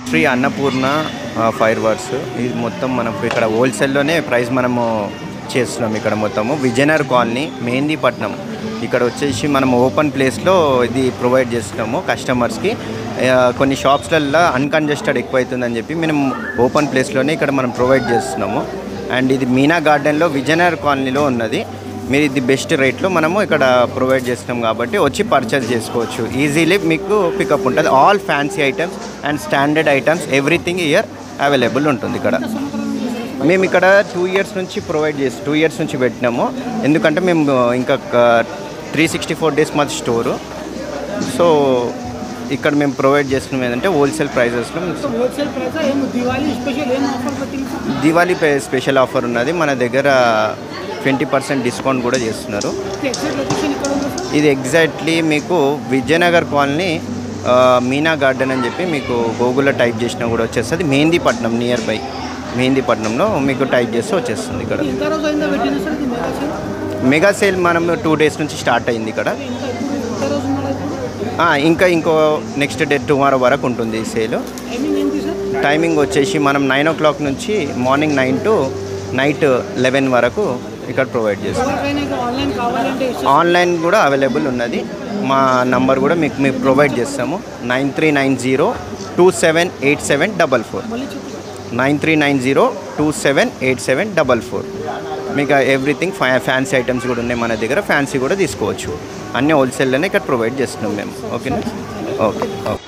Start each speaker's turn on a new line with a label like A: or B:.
A: Shri Annapurna fire works ఇది మొత్తం మనం ఇక్కడ హోల్సేల్లోనే ప్రైస్ మనము చేస్తున్నాం ఇక్కడ మొత్తము విజయనగర్ కాలనీ మెహందీపట్నం ఇక్కడ వచ్చేసి మనం ఓపెన్ ప్లేస్లో ఇది ప్రొవైడ్ చేస్తున్నాము కస్టమర్స్కి ఆ, కొన్ని షాప్స్లలో అన్కంజెస్టెడ్ ఎక్కువ అవుతుందని చెప్పి మేము ఓపెన్ ప్లేస్లోనే ఇక్కడ మనం ప్రొవైడ్ చేస్తున్నాము అండ్ ఇది మీనా గార్డెన్లో విజయనగర్ కాలనీలో ఉన్నది మీరు ఇది బెస్ట్ రేట్లో మనము ఇక్కడ ప్రొవైడ్ చేస్తున్నాం కాబట్టి వచ్చి పర్చేస్ చేసుకోవచ్చు ఈజీలీ మీకు పికప్ ఉంటుంది all fancy items and standard items everything year available ఉంటుంది ఇక్కడ మేము ఇక్కడ టూ ఇయర్స్ నుంచి ప్రొవైడ్ చేసి టూ ఇయర్స్ నుంచి పెట్టినాము ఎందుకంటే మేము ఇంకా త్రీ సిక్స్టీ ఫోర్ డేస్ మాది స్టోరు సో ఇక్కడ మేము ప్రొవైడ్ చేస్తున్నాం ఏంటంటే హోల్సేల్ ప్రైజెస్లో
B: హోల్సేల్ ప్రైస్ ఏం దివాళీ స్పెషల్ ఏం ఆఫర్ పెట్టింది సార్
A: దివాళీ పే- స్పెషల్ ఆఫర్ ఉన్నది మన దగ్గర ట్వంటీ పర్సెంట్ డిస్కౌంట్ కూడా చేస్తున్నారు
B: ఎగ్జాక్ట్ లొకేషన్ ఇక్కడ ఉంది సార్
A: ఇది ఎగ్జాక్ట్లీ మీకు విజయనగర్ కాలనీ ఆ, మీనా గార్డెన్ అని చెప్పి మీకు గూగుల్లో టైప్ చేసినా కూడా వచ్చేస్తుంది మెహందీపట్నం నియర్ బై మెహందీపట్నంలో మీకు టైప్ చేస్తే వచ్చేస్తుంది ఇక్కడ
B: ఎంత రోజు అయిందో పెట్టింది సార్ ఇది మెగా సేల్
A: మెగా సేల్ మనం టూ డేస్ నుంచి స్టార్ట్ అయింది ఇక్కడ
B: ఇంకా ఇప్పుడు ఎంత రోజు ఉన్నాడు ఇప్పుడు
A: ఆ, ఇంకా ఇంకో నెక్స్ట్ డే టుమారో వరకు ఉంటుంది ఈ సేల్
B: టైమింగ్ ఏంటి సార్
A: టైమింగ్ వచ్చేసి మనం నైన్ ఓ క్లాక్ నుంచి morning nine to night eleven వరకు ఇక్కడ ప్రొవైడ్ చేస్తాం
B: ఎవరికైనా ఇక ఆన్లైన్ కావాలంటే ఇస్తే
A: ఆన్లైన్ కూడా అవైలబుల్ ఉన్నది మా నంబర్ కూడా మీకు మీకు ప్రొవైడ్ చేస్తాము nine three nine zero two seven eight seven double four
B: మళ్ళీ చెప్పు sir
A: nine three nine zero two seven eight seven double four మీకు ఎవ్రీథింగ్ ఫ్యా ఫ్యాన్సీ ఐటమ్స్ కూడా ఉన్నాయి మన దగ్గర ఫ్యాన్సీ కూడా తీసుకోవచ్చు అన్ని హోల్సేల్లోనే ఇక్కడ ప్రొవైడ్ చేస్తున్నాం మేము ఓకేనా ఓకే ఓకే